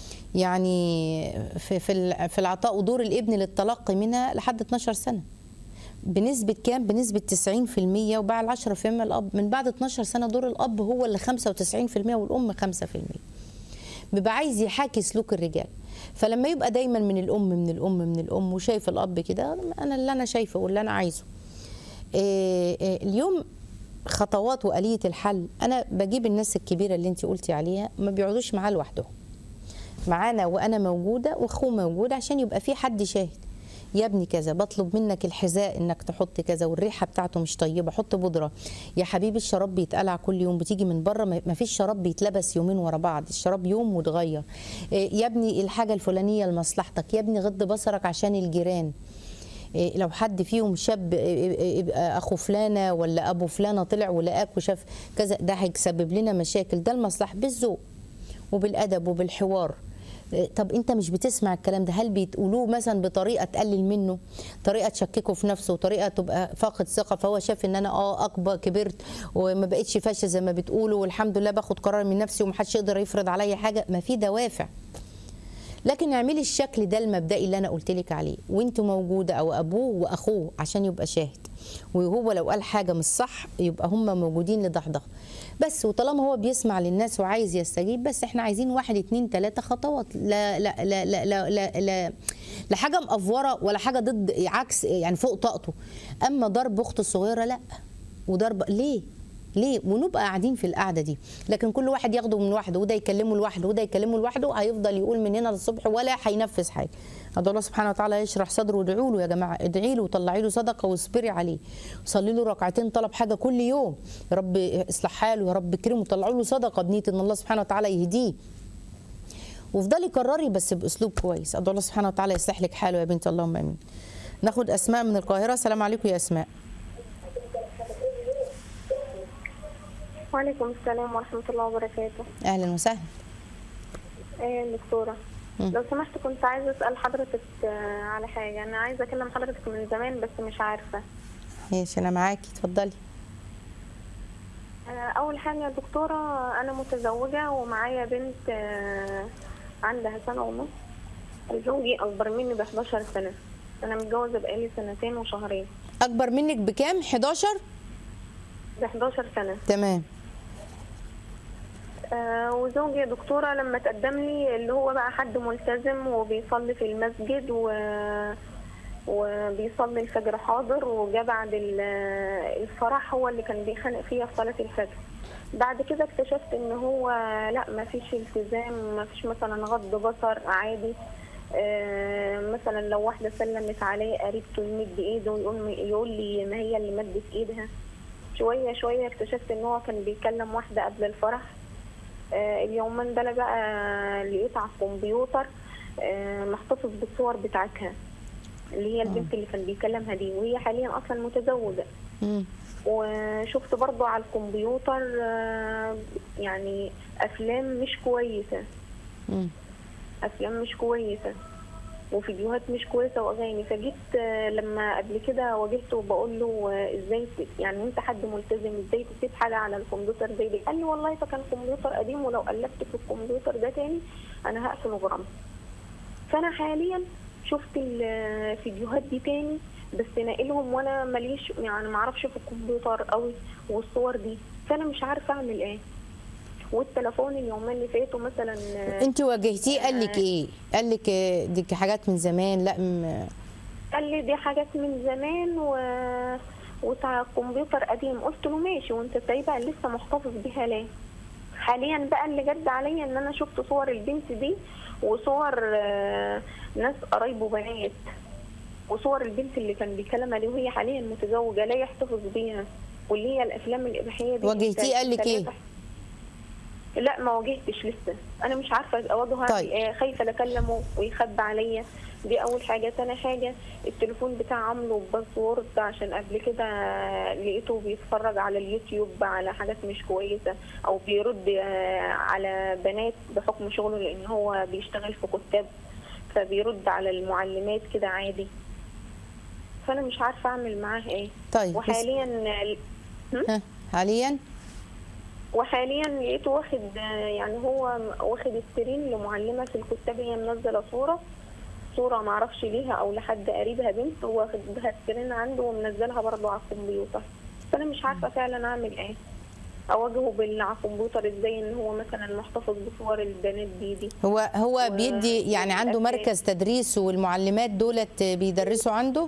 يعني في في ال- في العطاء ودور الابن للتلقي منها لحد 12 سنه بنسبة كام؟ بنسبة 90% وبعد 10% الأب من بعد 12 سنة دور الأب هو اللي 95% والأم 5% بيبقى عايز يحاكي سلوك الرجال فلما يبقى دايما من الأم من الأم من الأم وشايف الأب كده أنا اللي أنا شايفه واللي أنا عايزه إيه إيه اليوم خطوات وآلية الحل أنا بجيب الناس الكبيرة اللي أنت قلتي عليها ما بيقعدوش معاه لوحدهم معانا وانا موجوده واخوه موجود عشان يبقى في حد شاهد يا ابني كذا بطلب منك الحذاء انك تحط كذا والريحه بتاعته مش طيبه حط بودره يا حبيبي الشراب بيتقلع كل يوم بتيجي من بره ما ما فيش شراب بيتلبس يومين ورا بعض الشراب يوم وتغير إيه، يا ابني الحاجه الفلانيه لمصلحتك يا ابني غض بصرك عشان الجيران إيه، لو حد فيهم شاب إيه، إيه، يبقى اخو فلانه ولا ابو فلانه طلع ولقاك وشاف كذا ده هيسبب لنا مشاكل ده المصلحه بالذوق وبالادب وبالحوار إيه، طب انت مش بتسمع الكلام ده هل بتقولوه مثلا بطريقه تقلل منه طريقه تشككه في نفسه طريقه تبقى فاقد ثقه فهو شاف ان انا اه اكبر كبرت وما بقتش فاشله زي ما بتقولوا والحمد لله باخد قرار من نفسي ومحدش يقدر يفرض عليا حاجه ما في دوافع لكن اعملي الشكل ده المبدئي اللي انا قلت لك عليه وانت موجوده او ابوه واخوه عشان يبقى شاهد وهو لو قال حاجه مش صح يبقى هم موجودين لضحضح بس وطالما هو بيسمع للناس وعايز يستجيب بس احنا عايزين واحد اتنين تلاته خطوات لا لا لا لا لا لا, لا, لا حاجه مقفوره ولا حاجه ضد عكس يعني فوق طاقته اما ضرب اخته الصغيره لا وضرب ليه ليه ونبقى قاعدين في القعده دي لكن كل واحد ياخده من لوحده وده يكلمه لوحده وده يكلمه لوحده هيفضل يقول من هنا للصبح ولا هينفذ حاجه هذا الله سبحانه وتعالى يشرح صدره وادعوا له يا جماعه ادعي له وطلعي له صدقه واصبري عليه وصلي له ركعتين طلب حاجه كل يوم يا رب اصلح حاله يا رب كريمه وطلعوا له صدقه بنيه ان الله سبحانه وتعالى يهديه وافضلي كرري بس باسلوب كويس ادعو الله سبحانه وتعالى يصلح لك حاله يا بنتي اللهم امين ناخد اسماء من القاهره السلام عليكم يا اسماء وعليكم السلام ورحمة الله وبركاته اهلا وسهلا ايه دكتورة مم. لو سمحت كنت عايزة أسأل حضرتك آه، على حاجة أنا عايزة أكلم حضرتك من زمان بس مش عارفة ماشي انا معاكي اتفضلي آه، اول حاجه يا دكتوره انا متزوجه ومعايا بنت آه، عندها سنه ونص زوجي اكبر مني ب 11 سنه انا متجوزه بقالي سنتين وشهرين اكبر منك بكام 11 ب 11 سنه تمام آه، وزوجي يا دكتورة لما تقدم لي اللي هو بقى حد ملتزم وبيصلي في المسجد و... وبيصلي الفجر حاضر وجا بعد ال- الفرح هو اللي كان بيخانق فيا في صلاة الفجر بعد كده اكتشفت ان هو لا ما فيش التزام ما فيش مثلا غض بصر عادي آه، مثلا لو واحدة سلمت عليه قريبته يمد ايده ويقول يقول لي ما هي اللي مدت ايدها شوية شوية اكتشفت ان هو كان بيكلم واحدة قبل الفرح آه، اليومين دول بقى لقيت على الكمبيوتر آه، محتفظ بالصور بتاعتها اللي هي البنت اللي كان بيكلمها دي وهي حاليا اصلا متزوجه مم. وشفت برضو على الكمبيوتر آه، يعني افلام مش كويسه مم. افلام مش كويسه وفيديوهات مش كويسه واغاني فجيت آه، لما قبل كده واجهته وبقول له آه، ازاي ت- يعني انت حد ملتزم ازاي تسيب حاجه على الكمبيوتر زي دي قال لي والله ده كان كمبيوتر قديم ولو قلبت في الكمبيوتر ده تاني انا هقفل وبرمج فانا حاليا شفت الفيديوهات دي تاني بس ناقلهم وانا ماليش يعني ما اعرفش في الكمبيوتر قوي والصور دي فانا مش عارفه اعمل ايه والتليفون اليومين اللي فاتوا مثلا آه، انت واجهتيه قال لك ايه قال لك آه، دي حاجات من زمان لا م... قال لي دي حاجات من زمان و وبتاع الكمبيوتر قديم قلت له ماشي وانت سايبها لسه محتفظ بيها ليه حاليا بقى اللي جد عليا ان انا شفت صور البنت دي وصور آه، ناس قرايبه بنات وصور البنت اللي كان بيكلمها دي وهي حاليا متزوجه لا يحتفظ بيها واللي هي الافلام الاباحيه دي واجهتيه قال لك ايه؟ لا ما واجهتش لسه انا مش عارفه اواجهه طيب. طيب. ايه خايفه لا اكلمه ويخبي عليا دي اول حاجه تاني حاجه التليفون بتاع عامله باسورد عشان قبل كده لقيته بيتفرج على اليوتيوب على حاجات مش كويسه او بيرد آه، على بنات بحكم شغله لان هو بيشتغل في كتاب فبيرد على المعلمات كده عادي فانا مش عارفه اعمل معاه ايه طيب بس- وحاليا هم؟ ها حاليا وحاليا لقيته واخد يعني هو واخد السرين لمعلمه في الكتاب هي منزله صوره صوره معرفش ليها او لحد قريبها بنت واخد بها السرين عنده ومنزلها برضه على الكمبيوتر فانا مش عارفه فعلا اعمل ايه اواجهه بال على الكمبيوتر ازاي ان هو مثلا محتفظ بصور البنات دي دي هو هو و- بيدي يعني عنده والأفلام. مركز تدريس والمعلمات دولت بيدرسوا عنده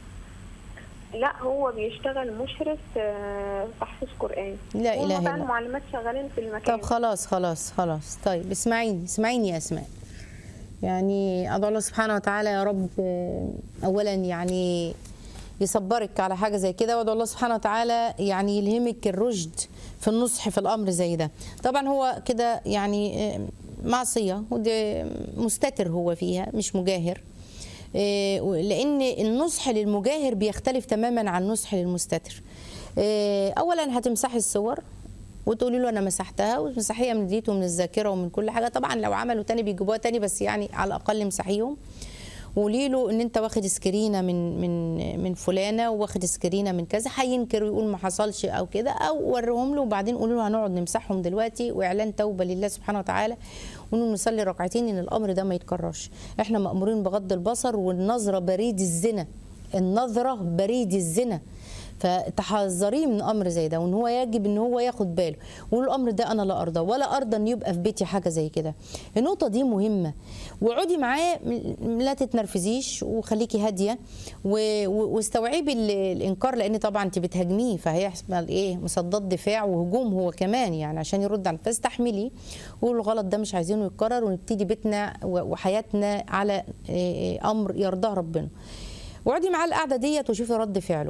لا هو بيشتغل مشرف آه، تحفيظ قران لا هما إله بقى إلا- المعلمات شغالين في المكان طب خلاص خلاص خلاص طيب اسمعيني اسمعيني يا اسماء يعني ادعو الله سبحانه وتعالى يا رب آه، اولا يعني يصبرك على حاجه زي كده وادعو الله سبحانه وتعالى يعني يلهمك الرشد في النصح في الامر زي ده طبعا هو كده يعني آه، معصيه ودي مستتر هو فيها مش مجاهر آه، لان النصح للمجاهر بيختلف تماما عن النصح للمستتر آه، اولا هتمسحي الصور وتقولي له انا مسحتها ومسحيها من ديت ومن الذاكره ومن كل حاجه طبعا لو عملوا تاني بيجيبوها تاني بس يعني على الاقل مسحيهم وقولي له ان انت واخد سكرينه من من من فلانه واخد سكرينه من كذا هينكر ويقول ما حصلش او كده او وريهم له وبعدين قولوا له هنقعد نمسحهم دلوقتي واعلان توبه لله سبحانه وتعالى ونقول نصلي ركعتين ان الامر ده ما يتكررش احنا مامورين بغض البصر والنظره بريد الزنا النظره بريد الزنا فتحذريه من امر زي ده وان هو يجب ان هو ياخد باله ويقول الامر ده انا لا ارضى ولا ارضى ان يبقى في بيتي حاجه زي كده النقطه دي مهمه وقعدي معاه م- لا تتنرفزيش وخليكي هاديه و- و- واستوعبي ال- الانكار لان طبعا انت بتهاجميه فهيحصل ايه مصدات دفاع وهجوم هو كمان يعني عشان يرد على فاستحملي وقولوا الغلط ده مش عايزينه يتكرر ونبتدي بيتنا و- وحياتنا على إيه، امر يرضاه ربنا واقعدي معاه القعده ديت وشوفي رد فعله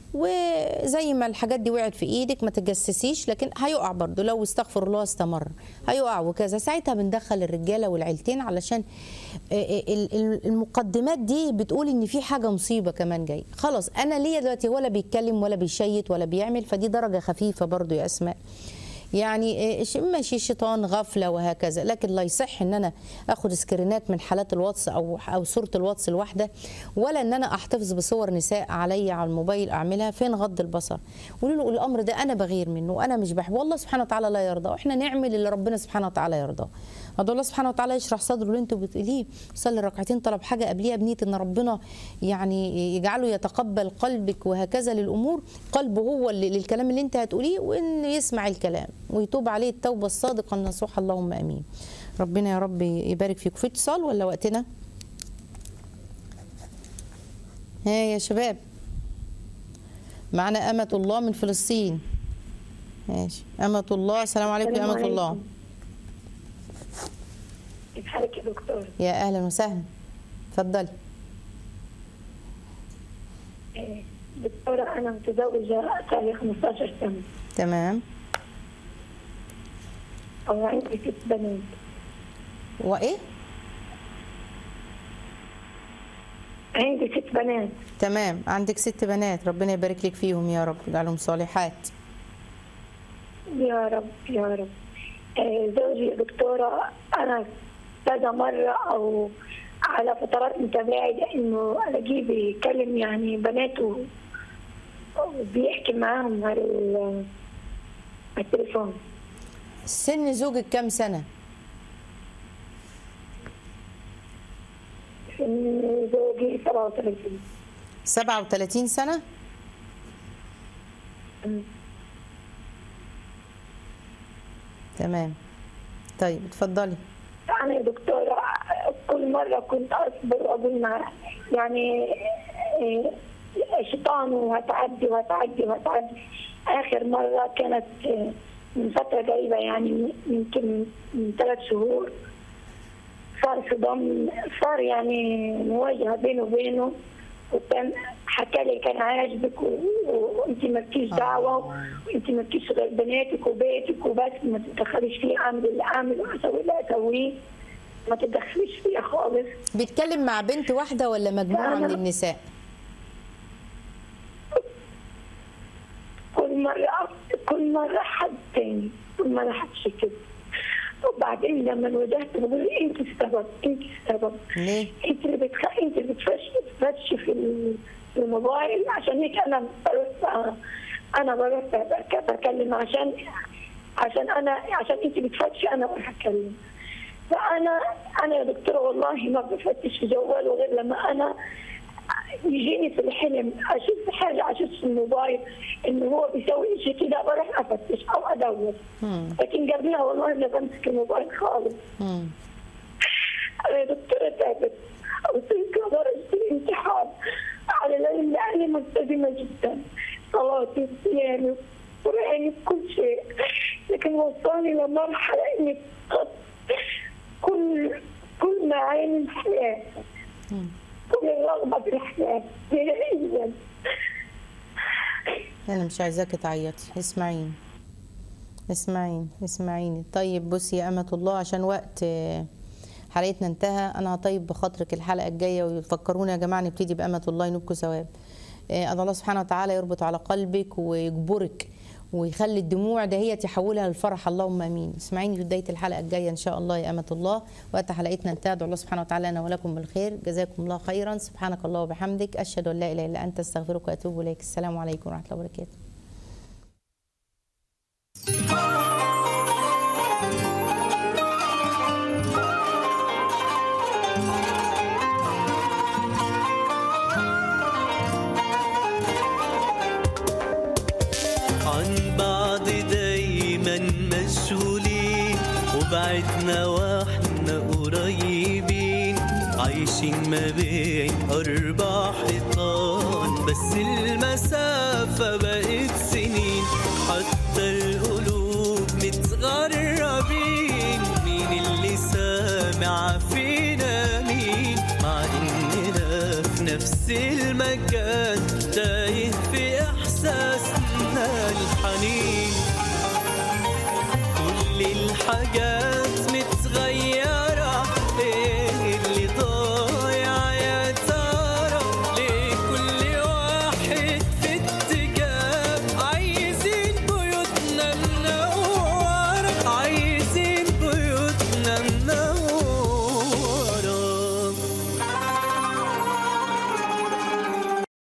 وزي ما الحاجات دي وقعت في ايدك ما تتجسسيش لكن هيقع برضه لو استغفر الله استمر هيقع وكذا ساعتها بندخل الرجاله والعيلتين علشان ال- ال- المقدمات دي بتقول ان في حاجه مصيبه كمان جاي خلاص انا ليا دلوقتي ولا بيتكلم ولا بيشيت ولا بيعمل فدي درجه خفيفه برضه يا اسماء يعني آه، ش- ماشي شيطان غفله وهكذا لكن لا يصح ان انا اخد سكرينات من حالات الواتس او او صوره الواتس الواحده ولا ان انا احتفظ بصور نساء عليا على الموبايل اعملها فين غض البصر قولوا له الامر ده انا بغير منه وانا مش بحب والله سبحانه وتعالى لا يرضى واحنا نعمل اللي ربنا سبحانه وتعالى يرضاه هذا الله سبحانه وتعالى يشرح صدره اللي انتوا بتقوليه صلي ركعتين طلب حاجه قبليها بنيه ان ربنا يعني يجعله يتقبل قلبك وهكذا للامور قلبه هو اللي للكلام اللي انت هتقوليه وان يسمع الكلام ويتوب عليه التوبه الصادقه النصوحه اللهم امين ربنا يا رب يبارك فيكم في اتصال ولا وقتنا ها يا شباب معنا أمة الله من فلسطين ماشي أمة الله السلام عليكم يا السلام أمة الله عليكم. كيف حالك يا دكتور؟ يا أهلا وسهلا اتفضلي إيه، دكتورة أنا متزوجة صار 15 سنة تمام وعندي ست بنات وإيه عندي ست بنات تمام عندك ست بنات ربنا يبارك لك فيهم يا رب يجعلهم صالحات يا رب يا رب إيه، زوجي يا دكتورة أنا كذا مرة أو على فترات متباعدة إنه ألاقيه بيكلم يعني بناته وبيحكي معاهم على ال- على التليفون سن زوجك كام سنة إن زوجي 37 37 سنة أمم. تمام طيب اتفضلي أنا يا دكتورة كل مرة كنت أصبر وأقول مع يعني إيه، شيطان وهتعدي وهتعدي وهتعدي آخر مرة كانت إيه، من فترة قريبة يعني يمكن من ثلاث شهور صار صدام صار يعني مواجهة بينه وبينه وكان حكى لي كان عاجبك و- و- وانت مالكيش دعوه وانت مالكيش غير بناتك وبيتك وبس ما تتدخليش فيه اعمل اللي اعمل واسوي اللي اسويه ما تتدخليش فيها خالص بيتكلم مع بنت واحدة ولا مجموعة من أنا- النساء كل مرة كل مرة حد تاني كل مرة حد كده وبعدين لما واجهت بقول له انت السبب انت السبب ليه انت اللي بتخ... انت اللي بتفش بتفش في ال- في الموبايل عشان هيك انا بروح انا بروح بك- بكلم عشان عشان انا عشان انت بتفتشي انا بروح اتكلم فانا انا يا دكتوره والله ما بفتش في جواله غير لما انا يجيني في الحلم اشوف حاجه اشوف في الموبايل انه هو بيسوي شيء كده بروح افتش او ادور مم. لكن قبلها والله ما بمسك الموبايل خالص مم. أنا يا دكتورة تعبت وصلت لدرجة الامتحان على العلم أنا ملتزمة جدا صلاتي صيامي قرآني بكل شيء لكن وصلني لمرحلة إني فقدت كل كل معاني الحياة مم. كل الرغبة في الحياة نهائيا انا مش عايزاكي تعيطي اسمعيني اسمعيني اسمعيني طيب بصي يا أمة الله عشان وقت آه، حلقتنا انتهى انا هطيب بخاطرك الحلقة الجاية ويفكرونا يا جماعة نبتدي بأمة الله ينوبكم ثواب آه، أن الله سبحانه وتعالى يربط على قلبك ويجبرك ويخلي الدموع دهيت يحولها للفرح اللهم امين اسمعيني في بدايه الحلقه الجايه ان شاء الله يا امه الله وقت حلقتنا انتهى ادعو الله سبحانه وتعالى لنا ولكم بالخير جزاكم الله خيرا سبحانك الله وبحمدك اشهد ان لا اله الا انت استغفرك واتوب اليك السلام عليكم ورحمه الله وبركاته عن بعض دايما مشغولين وبعدنا واحنا قريبين عايشين ما بين أربع حيطان بس المسافة بقت سنين حتى القلوب متغربين مين اللي سامع فينا مين مع إننا في نفس المكان تايه في إحساسنا الحنين